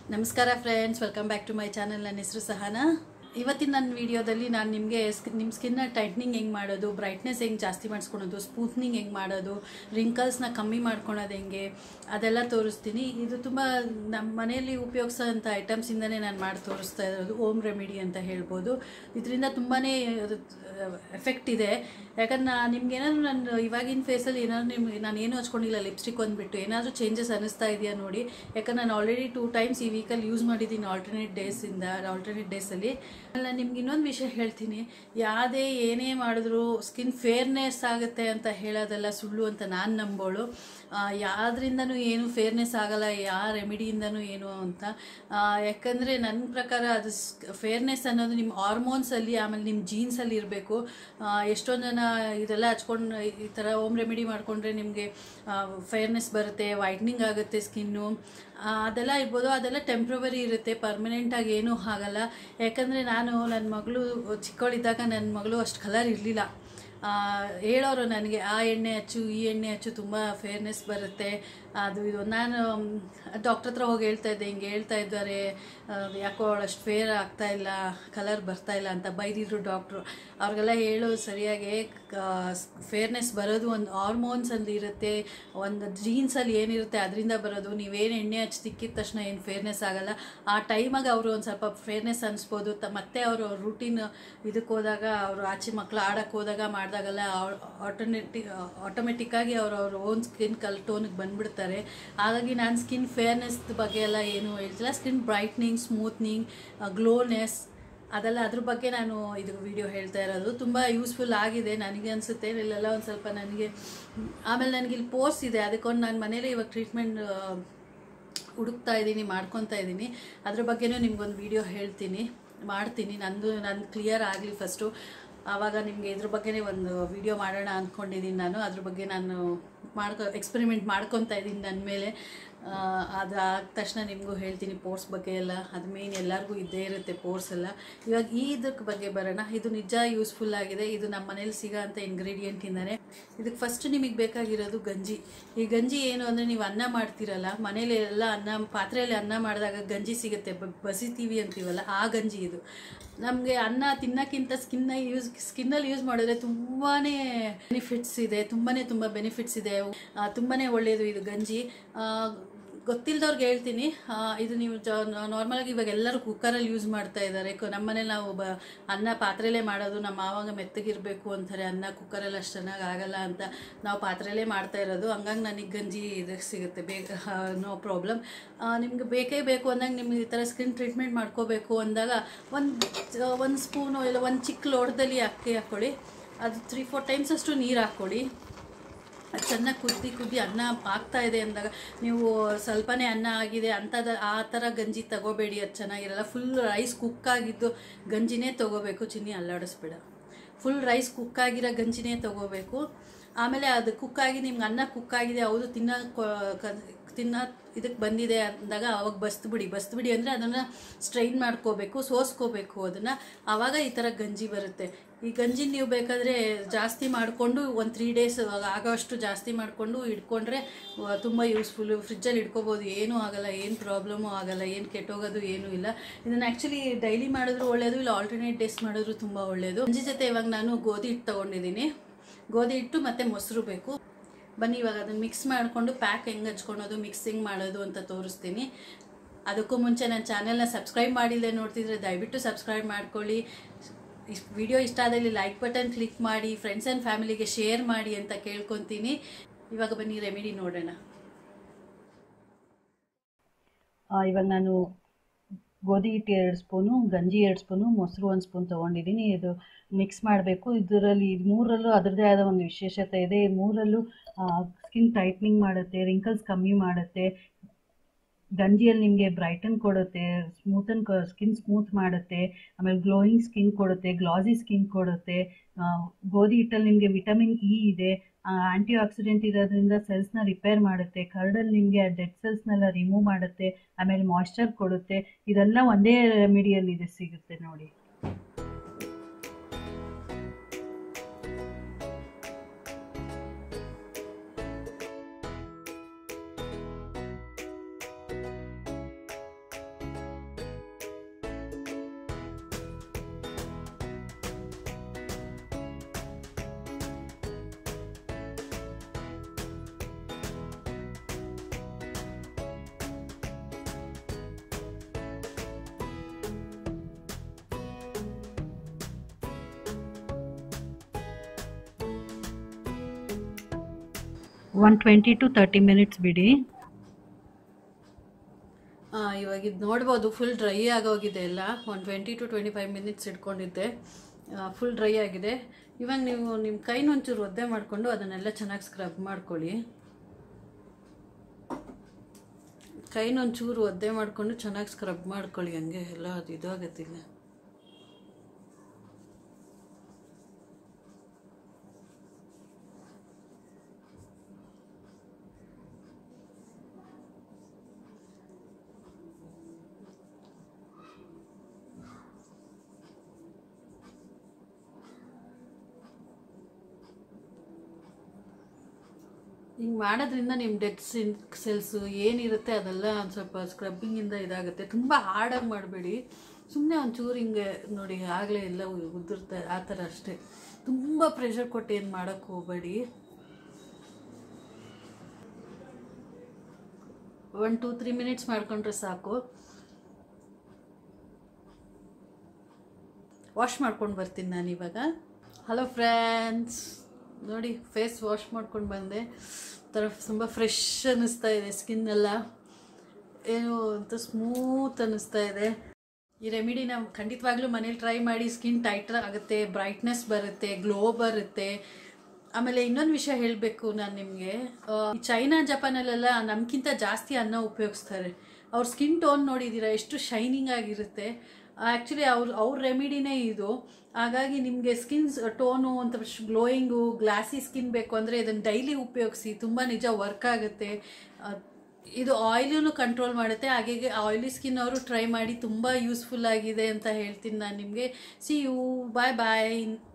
ನಮಸ್ಕಾರ friends welcome back to my channel ನನ್ನ ಹೆಸರು ಸಹನಾ ಇವತ್ತಿನ ನನ್ನ ವಿಡಿಯೋದಲ್ಲಿ ನಾನು ನಿಮಗೆ ನಿಮ್ಮ ಸ್ಕಿನ್ನ ಟೈಟ್ನಿಂಗ್ ಹೆಂಗೆ ಮಾಡೋದು ಬ್ರೈಟ್ನೆಸ್ ಹೆಂಗೆ ಜಾಸ್ತಿ ಮಾಡಿಸ್ಕೊಳೋದು ಸ್ಪೂತ್ನಿಂಗ್ ಹೆಂಗೆ ಮಾಡೋದು ರಿಂಕಲ್ಸ್ನ ಕಮ್ಮಿ ಮಾಡ್ಕೊಳೋದು ಹೆಂಗೆ ಅದೆಲ್ಲ ತೋರಿಸ್ತೀನಿ ಇದು ತುಂಬ ನಮ್ಮ ಮನೆಯಲ್ಲಿ ಉಪಯೋಗಿಸೋಂಥ ಐಟಮ್ಸಿಂದನೇ ನಾನು ಮಾಡಿ ತೋರಿಸ್ತಾ ಇರೋದು ಓಮ್ ರೆಮಿಡಿ ಅಂತ ಹೇಳ್ಬೋದು ಇದರಿಂದ ತುಂಬಾ ಎಫೆಕ್ಟ್ ಇದೆ ಯಾಕಂದ್ರೆ ನಿಮ್ಗೆ ಏನಾದ್ರು ನನ್ನ ಇವಾಗಿನ ಫೇಸಲ್ಲಿ ಏನಾದ್ರು ನಿಮ್ಗೆ ನಾನು ಏನು ಹಚ್ಕೊಂಡಿಲ್ಲ ಲಿಪ್ಸ್ಟಿಕ್ ಒಂದ್ಬಿಟ್ಟು ಏನಾದರೂ ಚೇಂಜಸ್ ಅನ್ನಿಸ್ತಾ ಇದೆಯಾ ನೋಡಿ ಯಾಕಂದ್ರೆ ನಾನು ಆಲ್ರೆಡಿ ಟೂ ಟೈಮ್ಸ್ ಈ ವೀಕಲ್ಲಿ ಯೂಸ್ ಮಾಡಿದ್ದೀನಿ ಆಲ್ಟರ್ನೇಟ್ ಡೇಸಿಂದ ಆಲ್ಟರ್ನೇಟ್ ಡೇಸಲ್ಲಿ ಅಲ್ಲ ನಿಮ್ಗೆ ಇನ್ನೊಂದು ವಿಷಯ ಹೇಳ್ತೀನಿ ಯಾವುದೇ ಏನೇ ಮಾಡಿದ್ರು ಸ್ಕಿನ್ ಫೇರ್ನೆಸ್ ಆಗುತ್ತೆ ಅಂತ ಹೇಳೋದೆಲ್ಲ ಸುಳ್ಳು ಅಂತ ನಾನು ನಂಬೋಳು ಯಾವುದ್ರಿಂದನೂ ಏನು ಫೇರ್ನೆಸ್ ಆಗಲ್ಲ ಯಾವ ರೆಮಿಡಿಯಿಂದನೂ ಏನು ಅಂತ ಆ, ಯಾಕಂದರೆ ನನ್ನ ಪ್ರಕಾರ ಅದು ಫೇರ್ನೆಸ್ ಅನ್ನೋದು ನಿಮ್ಮ ಹಾರ್ಮೋನ್ಸಲ್ಲಿ ಆಮೇಲೆ ನಿಮ್ಮ ಜೀನ್ಸಲ್ಲಿ ಇರಬೇಕು ಎಷ್ಟೊಂದು ಜನ ಇದೆಲ್ಲ ಹಚ್ಕೊಂಡು ಈ ಥರ ಹೋಮ್ ರೆಮಿಡಿ ಮಾಡಿಕೊಂಡ್ರೆ ನಿಮಗೆ ಫೇರ್ನೆಸ್ ಬರುತ್ತೆ ವೈಟ್ನಿಂಗ್ ಆಗುತ್ತೆ ಸ್ಕಿನ್ನು ಅದೆಲ್ಲ ಇರ್ಬೋದು ಅದೆಲ್ಲ ಟೆಂಪ್ರವರಿ ಇರುತ್ತೆ ಪರ್ಮನೆಂಟಾಗಿ ಏನೂ ಆಗಲ್ಲ ಯಾಕಂದರೆ ನಾನು ನನ್ನ ಮಗಳು ಚಿಕ್ಕವಳಿದ್ದಾಗ ನನ್ನ ಮಗಳು ಅಷ್ಟು ಕಲರ್ ಇರಲಿಲ್ಲ ಹೇಳೋರು ನನಗೆ ಆ ಎಣ್ಣೆ ಹಚ್ಚು ಈ ಎಣ್ಣೆ ಹಚ್ಚು ತುಂಬ ಫೇರ್ನೆಸ್ ಬರುತ್ತೆ ಅದು ಇದು ನಾನು ಡಾಕ್ಟ್ರ್ ಹತ್ರ ಹೋಗಿ ಹೇಳ್ತಾ ಇದ್ದೆ ಹಿಂಗೆ ಹೇಳ್ತಾ ಇದ್ದಾರೆ ಆ, ಯಾಕೋ ಅಷ್ಟು ಫೇರ್ ಆಗ್ತಾ ಇಲ್ಲ ಕಲರ್ ಬರ್ತಾ ಇಲ್ಲ ಅಂತ ಬೈದಿದ್ರು ಡಾಕ್ಟ್ರು ಅವ್ರಿಗೆಲ್ಲ ಹೇಳೋದು ಸರಿಯಾಗಿ ಫೇರ್ನೆಸ್ ಬರೋದು ಒಂದು ಹಾರ್ಮೋನ್ಸಲ್ಲಿ ಇರುತ್ತೆ ಒಂದು ಜೀನ್ಸಲ್ಲಿ ಏನಿರುತ್ತೆ ಅದರಿಂದ ಬರೋದು ನೀವೇನು ಎಣ್ಣೆ ಹಚ್ಚಿ ತಿಕ್ಕಿದ ತಕ್ಷಣ ಏನು ಫೇರ್ನೆಸ್ ಆಗಲ್ಲ ಆ ಟೈಮಾಗ ಅವರು ಒಂದು ಸ್ವಲ್ಪ ಫೇರ್ನೆಸ್ ಅನಿಸ್ಬೋದು ತ ಮತ್ತೆ ಅವರು ರೂಟೀನ್ ಇದಕ್ಕೆ ಹೋದಾಗ ಅವರು ಆಚೆ ಮಕ್ಕಳು ಆಡಕ್ಕೆ ಹೋದಾಗ ಮಾಡಿದಾಗೆಲ್ಲ ಆಟೋಮೆಟಿ ಆಟೋಮೆಟಿಕ್ಕಾಗಿ ಅವರು ಅವ್ರ ಓನ್ ಸ್ಕಿನ್ ಕಲ್ ಟೋನಿಗೆ ಬಂದ್ಬಿಡ್ತಾರೆ ಹಾಗಾಗಿ ನಾನು ಸ್ಕಿನ್ ಫೇರ್ನೆಸ್ ಬಗ್ಗೆ ಎಲ್ಲ ಏನು ಹೇಳ್ತಿಲ್ಲ ಸ್ಕಿನ್ ಬ್ರೈಟ್ನಿಂಗ್ ಸ್ಮೂತ್ನಿಂಗ್ ಗ್ಲೋನೆಸ್ ಅದೆಲ್ಲ ಅದ್ರ ಬಗ್ಗೆ ನಾನು ಇದು ವಿಡಿಯೋ ಹೇಳ್ತಾ ಇರೋದು ತುಂಬ ಯೂಸ್ಫುಲ್ ಆಗಿದೆ ನನಗೆ ಅನಿಸುತ್ತೆ ಇಲ್ಲೆಲ್ಲ ಒಂದು ಸ್ವಲ್ಪ ನನಗೆ ಆಮೇಲೆ ನನಗೆ ಇಲ್ಲಿ ಪೋಸ್ಟ್ ಇದೆ ಅದಕ್ಕೊಂದು ನಾನು ಮನೇಲಿ ಇವಾಗ ಟ್ರೀಟ್ಮೆಂಟ್ ಹುಡುಕ್ತಾ ಇದ್ದೀನಿ ಮಾಡ್ಕೊತಾ ಇದ್ದೀನಿ ಅದ್ರ ಬಗ್ಗೆನೂ ನಿಮ್ಗೊಂದು ವಿಡಿಯೋ ಹೇಳ್ತೀನಿ ಮಾಡ್ತೀನಿ ನಂದು ನಾನು ಕ್ಲಿಯರ್ ಆಗಲಿ ಫಸ್ಟು ಆವಾಗ ನಿಮಗೆ ಇದ್ರ ಬಗ್ಗೆನೇ ಒಂದು ವಿಡಿಯೋ ಮಾಡೋಣ ಅಂದ್ಕೊಂಡಿದ್ದೀನಿ ನಾನು ಅದ್ರ ಬಗ್ಗೆ ನಾನು ಮಾಡ್ಕೊ ಎಕ್ಸ್ಪೆರಿಮೆಂಟ್ ಮಾಡ್ಕೊತಾ ಇದ್ದೀನಿ ನನ್ನ ಮೇಲೆ ಆ, ಅದು ಆದ ತಕ್ಷಣ ನಿಮಗೂ ಹೇಳ್ತೀನಿ ಪೋರ್ಸ್ ಬಗ್ಗೆ ಎಲ್ಲ ಅದು ಮೇನ್ ಎಲ್ಲರಿಗೂ ಇದ್ದೇ ಇರುತ್ತೆ ಪೋರ್ಸ್ ಎಲ್ಲ ಇವಾಗ ಈ ಇದಕ್ಕೆ ಬಗ್ಗೆ ಬರೋಣ ಇದು ನಿಜ ಯೂಸ್ಫುಲ್ ಆಗಿದೆ ಇದು ನಮ್ಮ ಮನೇಲಿ ಸಿಗೋ ಅಂಥ ಇಂಗ್ರೀಡಿಯೆಂಟಿಂದಾನೆ ಇದಕ್ಕೆ ಫಸ್ಟ್ ನಿಮಗೆ ಬೇಕಾಗಿರೋದು ಗಂಜಿ ಈ ಗಂಜಿ ಏನು ಅಂದರೆ ನೀವು ಅನ್ನ ಮಾಡ್ತೀರಲ್ಲ ಮನೇಲಿ ಎಲ್ಲ ಅನ್ನ ಪಾತ್ರೆಯಲ್ಲಿ ಅನ್ನ ಮಾಡಿದಾಗ ಗಂಜಿ ಸಿಗುತ್ತೆ ಬ- ಬಸಿತೀವಿ ಅಂತೀವಲ್ಲ ಆ ಗಂಜಿ ಇದು ನಮಗೆ ಅನ್ನ ತಿನ್ನೋಕ್ಕಿಂತ ಸ್ಕಿನ್ನ ಯೂಸ್ ಸ್ಕಿನ್ನಲ್ಲಿ ಯೂಸ್ ಮಾಡಿದ್ರೆ ತುಂಬಾ ಬೆನಿಫಿಟ್ಸ್ ಇದೆ ತುಂಬಾ ತುಂಬ ಬೆನಿಫಿಟ್ಸ್ ಇದೆ ತುಂಬಾ ಒಳ್ಳೆಯದು ಇದು ಗಂಜಿ ಆ, ಗೊತ್ತಿಲ್ದವ್ರಿಗೆ ಹೇಳ್ತೀನಿ ಆ, ಇದು ನೀವು ಜ ನಾರ್ಮಲಾಗಿ ಇವಾಗ ಎಲ್ಲರೂ ಕುಕ್ಕರಲ್ಲಿ ಯೂಸ್ ಮಾಡ್ತಾ ಇದ್ದಾರೆ ನಮ್ಮ ಮನೇಲಿ ನಾವು ಬ ಅನ್ನ ಪಾತ್ರೆಲೇ ಮಾಡೋದು ನಮ್ಮ ಮಾವಾಗ ಮೆತ್ತಗಿರಬೇಕು ಅಂತಾರೆ ಅನ್ನ ಕುಕ್ಕರಲ್ಲಿ ಅಷ್ಟು ಚೆನ್ನಾಗಿ ಆಗಲ್ಲ ಅಂತ ನಾವು ಪಾತ್ರೆಲೇ ಮಾಡ್ತಾ ಇರೋದು ಹಂಗಾಗಿ ನನಗೆ ಗಂಜಿ ಇದಕ್ಕೆ ಸಿಗುತ್ತೆ ಬೇಗ ನೋ ಪ್ರಾಬ್ಲಮ್ ನಿಮ್ಗೆ ಬೇಕೇ ಬೇಕು ಅಂದಾಗ ನಿಮ್ಗೆ ಈ ಥರ ಸ್ಕಿನ್ ಟ್ರೀಟ್ಮೆಂಟ್ ಮಾಡ್ಕೋಬೇಕು ಅಂದಾಗ ಒಂದು ಒಂದು ಸ್ಪೂನು ಇಲ್ಲ ಒಂದು ಚಿಕ್ಕ ಲೋಟದಲ್ಲಿ ಅಕ್ಕಿ ಹಾಕ್ಕೊಳ್ಳಿ ಅದು ತ್ರೀ ಫೋರ್ ಟೈಮ್ಸ್ ಅಷ್ಟು ನೀರು ಹಾಕ್ಕೊಳ್ಳಿ ಅದು ಚೆನ್ನಾಗಿ ಕುದ್ದಿ ಕುದ್ದಿ ಅನ್ನ ಆಗ್ತಾ ಇದೆ ಅಂದಾಗ ನೀವು ಸ್ವಲ್ಪನೇ ಅನ್ನ ಆಗಿದೆ ಅಂಥದ್ದು ಆ ಥರ ಗಂಜಿ ತಗೋಬೇಡಿ ಅದು ಚೆನ್ನಾಗಿರಲ್ಲ ಫುಲ್ ರೈಸ್ ಕುಕ್ ಆಗಿದ್ದು ಗಂಜಿನೇ ತಗೋಬೇಕು ಚಿನ್ನಿ ಅಲ್ಲಾಡಿಸ್ಬೇಡ ಫುಲ್ ರೈಸ್ ಕುಕ್ ಆಗಿರೋ ಗಂಜಿನೇ ತಗೋಬೇಕು ಆಮೇಲೆ ಅದು ಕುಕ್ಕಾಗಿ ನಿಮ್ಗೆ ಅನ್ನ ಕುಕ್ಕಾಗಿದೆ ಹೌದು ತಿನ್ನೋ ತಿನ್ನೋ ಇದಕ್ಕೆ ಬಂದಿದೆ ಅಂದಾಗ ಅವಾಗ ಬಸ್ದುಬಿಡಿ ಬಸ್ದುಬಿಡಿ ಅಂದರೆ ಅದನ್ನು ಸ್ಟ್ರೈನ್ ಮಾಡ್ಕೋಬೇಕು ಸೋಸ್ಕೋಬೇಕು ಅದನ್ನು ಆವಾಗ ಈ ಥರ ಗಂಜಿ ಬರುತ್ತೆ ಈ ಗಂಜಿ ನೀವು ಬೇಕಾದರೆ ಜಾಸ್ತಿ ಮಾಡಿಕೊಂಡು ಒಂದು ತ್ರೀ ಡೇಸ್ ಆಗೋಷ್ಟು ಜಾಸ್ತಿ ಮಾಡಿಕೊಂಡು ಇಟ್ಕೊಂಡ್ರೆ ವ- ತುಂಬ ಯೂಸ್ಫುಲ್ಲು ಫ್ರಿಜ್ಜಲ್ಲಿ ಇಟ್ಕೋಬೋದು ಏನೂ ಆಗಲ್ಲ ಏನು ಪ್ರಾಬ್ಲಮ್ಮು ಆಗಲ್ಲ ಏನು ಕೆಟ್ಟೋಗೋದು ಏನೂ ಇಲ್ಲ ಇದನ್ನು ಆ್ಯಕ್ಚುಲಿ ಡೈಲಿ ಮಾಡಿದ್ರು ಒಳ್ಳೆಯದು ಇಲ್ಲ ಆಲ್ಟರ್ನೇಟ್ ಡೇಸ್ ಮಾಡಿದ್ರು ತುಂಬ ಒಳ್ಳೆಯದು ಗಂಜಿ ಜೊತೆ ಇವಾಗ ನಾನು ಗೋಧಿ ಹಿಟ್ಟು ತೊಗೊಂಡಿದ್ದೀನಿ ಗೋಧಿ ಹಿಟ್ಟು ಮತ್ತು ಮೊಸರು ಬೇಕು ಬನ್ನಿ ಇವಾಗ ಅದನ್ನು ಮಿಕ್ಸ್ ಮಾಡಿಕೊಂಡು ಪ್ಯಾಕ್ ಹೆಂಗೆ ಹಚ್ಕೊಳೋದು ಮಿಕ್ಸಿಂಗ್ ಮಾಡೋದು ಅಂತ ತೋರಿಸ್ತೀನಿ ಅದಕ್ಕೂ ಮುಂಚೆ ನನ್ನ ಚಾನೆಲ್ನ ಸಬ್ಸ್ಕ್ರೈಬ್ ಮಾಡಿಲ್ಲದೆ ನೋಡ್ತಿದ್ರೆ ದಯವಿಟ್ಟು ಸಬ್ಸ್ಕ್ರೈಬ್ ಮಾಡ್ಕೊಳ್ಳಿ ವಿಡಿಯೋ ಇಷ್ಟ ಆದಲ್ಲಿ ಲೈಕ್ ಬಟನ್ ಕ್ಲಿಕ್ ಮಾಡಿ ಫ್ರೆಂಡ್ಸ್ ಆ್ಯಂಡ್ ಫ್ಯಾಮಿಲಿಗೆ ಶೇರ್ ಮಾಡಿ ಅಂತ ಕೇಳ್ಕೊತೀನಿ ಇವಾಗ ಬನ್ನಿ ರೆಮಿಡಿ ನೋಡೋಣ ಇವಾಗ ನಾನು ಗೋಧಿ ಹಿಟ್ಟು ಎರಡು ಸ್ಪೂನು ಗಂಜಿ ಎರಡು ಸ್ಪೂನು ಮೊಸರು ಒಂದು ಸ್ಪೂನ್ ತೊಗೊಂಡಿದ್ದೀನಿ ಇದು ಮಿಕ್ಸ್ ಮಾಡಬೇಕು ಇದರಲ್ಲಿ ಇದು ಮೂರರಲ್ಲೂ ಅದರದ್ದೇ ಆದ ಒಂದು ವಿಶೇಷತೆ ಇದೆ ಈ ಮೂರಲ್ಲೂ ಸ್ಕಿನ್ ಟೈಟ್ನಿಂಗ್ ಮಾಡುತ್ತೆ ರಿಂಕಲ್ಸ್ ಕಮ್ಮಿ ಮಾಡುತ್ತೆ ಗಂಜಿಯಲ್ಲಿ ನಿಮಗೆ ಬ್ರೈಟನ್ ಕೊಡುತ್ತೆ ಸ್ಮೂತನ್ ಸ್ಕಿನ್ ಸ್ಮೂತ್ ಮಾಡುತ್ತೆ ಆಮೇಲೆ ಗ್ಲೋಯಿಂಗ್ ಸ್ಕಿನ್ ಕೊಡುತ್ತೆ ಗ್ಲಾಸಿ ಸ್ಕಿನ್ ಕೊಡುತ್ತೆ ಆ, ಗೋಧಿ ಹಿಟ್ಟಲ್ಲಿ ನಿಮಗೆ ವಿಟಮಿನ್ ಇ ಇದೆ ಆಂಟಿ ಆಕ್ಸಿಡೆಂಟ್ ಇರೋದ್ರಿಂದ ಸೆಲ್ಸ್ನ ರಿಪೇರ್ ಮಾಡುತ್ತೆ ಕರ್ಡಲ್ಲಿ ನಿಮಗೆ ಡೆಡ್ ಸೆಲ್ಸ್ನೆಲ್ಲ ರಿಮೂವ್ ಮಾಡುತ್ತೆ ಆಮೇಲೆ ಮಾಯ್ಶ್ಚರ್ ಕೊಡುತ್ತೆ ಇದೆಲ್ಲ ಒಂದೇ ರೆಮಿಡಿಯಲ್ಲಿ ಇದೆ ಸಿಗುತ್ತೆ ನೋಡಿ one twenty to thirty minutes ಬಿಡಿ ಇವಾಗ ಇದು ನೋಡ್ಬೋದು ಫುಲ್ ಡ್ರೈ ಆಗೋಗಿದೆ ಎಲ್ಲ ಒಂದು twenty to twenty five minutes ಇಟ್ಕೊಂಡಿದ್ದೆ ಫುಲ್ ಡ್ರೈ ಆಗಿದೆ ಇವಾಗ ನೀವು ನಿಮ್ಮ ಕೈನ ಒಂಚೂರು ಒದ್ದೆ ಮಾಡಿಕೊಂಡು ಅದನ್ನೆಲ್ಲ ಚೆನ್ನಾಗಿ ಸ್ಕ್ರಬ್ ಮಾಡ್ಕೊಳ್ಳಿ ಕೈನ ಒಂಚೂರು ಒದ್ದೆ ಮಾಡಿಕೊಂಡು ಚೆನ್ನಾಗಿ ಸ್ಕ್ರಬ್ ಮಾಡ್ಕೊಳ್ಳಿ ಹಂಗೆ ಎಲ್ಲ ಅದು ಇದಾಗತ್ತಿಲ್ಲ ಹಿಂಗೆ ಮಾಡೋದ್ರಿಂದ ನಿಮ್ಮ ಡೆಡ್ ಸಿನ್ ಸೆಲ್ಸು ಏನಿರುತ್ತೆ ಅದೆಲ್ಲ ಒಂದು ಸ್ವಲ್ಪ ಸ್ಕ್ರಬ್ಬಿಂಗಿಂದ ಇದಾಗುತ್ತೆ ತುಂಬ ಹಾರ್ಡಾಗಿ ಮಾಡಬೇಡಿ ಸುಮ್ಮನೆ ಒಂಚೂರು ಹಿಂಗೆ ನೋಡಿ ಆಗಲೇ ಎಲ್ಲ ಉದುರ್ತಾರೆ ಆ ಥರ ಅಷ್ಟೇ ತುಂಬ ಪ್ರೆಷರ್ ಕೊಟ್ಟು ಏನು ಮಾಡೋಕ್ಕೆ ಹೋಗಬೇಡಿ ಒನ್ ಟೂ ತ್ರೀ ಮಿನಿಟ್ಸ್ ಮಾಡ್ಕೊಂಡ್ರೆ ಸಾಕು ವಾಶ್ ಮಾಡ್ಕೊಂಡು ಬರ್ತೀನಿ ನಾನು ಇವಾಗ ಹಲೋ ಫ್ರೆಂಡ್ಸ್ ನೋಡಿ ಫೇಸ್ ವಾಶ್ ಮಾಡ್ಕೊಂಡು ಬಂದೆ ಥರ ತುಂಬ ಫ್ರೆಶ್ ಅನ್ನಿಸ್ತಾ ಇದೆ ಸ್ಕಿನ್ ಎಲ್ಲ ಏನು ಅಂತ ಸ್ಮೂತ್ ಅನ್ನಿಸ್ತಾ ಇದೆ ಈ ರೆಮಿಡಿನ ಖಂಡಿತವಾಗ್ಲೂ ಮನೇಲಿ ಟ್ರೈ ಮಾಡಿ ಸ್ಕಿನ್ ಟೈಟರ್ ಆಗುತ್ತೆ ಬ್ರೈಟ್ನೆಸ್ ಬರುತ್ತೆ ಗ್ಲೋ ಬರುತ್ತೆ ಆಮೇಲೆ ಇನ್ನೊಂದು ವಿಷಯ ಹೇಳಬೇಕು ನಾನು ನಿಮಗೆ ಚೈನಾ ಜಪಾನಲ್ಲೆಲ್ಲ ನಮ್ಗಿಂತ ಜಾಸ್ತಿ ಅನ್ನ ಉಪಯೋಗಿಸ್ತಾರೆ ಅವ್ರ ಸ್ಕಿನ್ ಟೋನ್ ನೋಡಿದ್ದೀರಾ ಎಷ್ಟು ಶೈನಿಂಗ್ ಆಗಿರುತ್ತೆ ಆ್ಯಕ್ಚುಲಿ ಅವ್ರ ಅವ್ರ ರೆಮಿಡಿನೇ ಇದು ಹಾಗಾಗಿ ನಿಮಗೆ ಸ್ಕಿನ್ ಟೋನು ಅಂತ ಗ್ಲೋಯಿಂಗು ಗ್ಲಾಸಿ ಸ್ಕಿನ್ ಬೇಕು ಅಂದರೆ ಇದನ್ನು ಡೈಲಿ ಉಪಯೋಗಿಸಿ ತುಂಬ ನಿಜ ವರ್ಕ್ ಆಗುತ್ತೆ ಆ, ಇದು ಆಯಿಲೂ ಕಂಟ್ರೋಲ್ ಮಾಡುತ್ತೆ ಹಾಗೆ ಆಯಿಲಿ ಸ್ಕಿನ್ ಅವರು ಟ್ರೈ ಮಾಡಿ ತುಂಬ ಯೂಸ್ಫುಲ್ ಆಗಿದೆ ಅಂತ ಹೇಳ್ತೀನಿ ನಾನು ನಿಮಗೆ ಸಿ ಯು ಬಾಯ್ ಬಾಯ್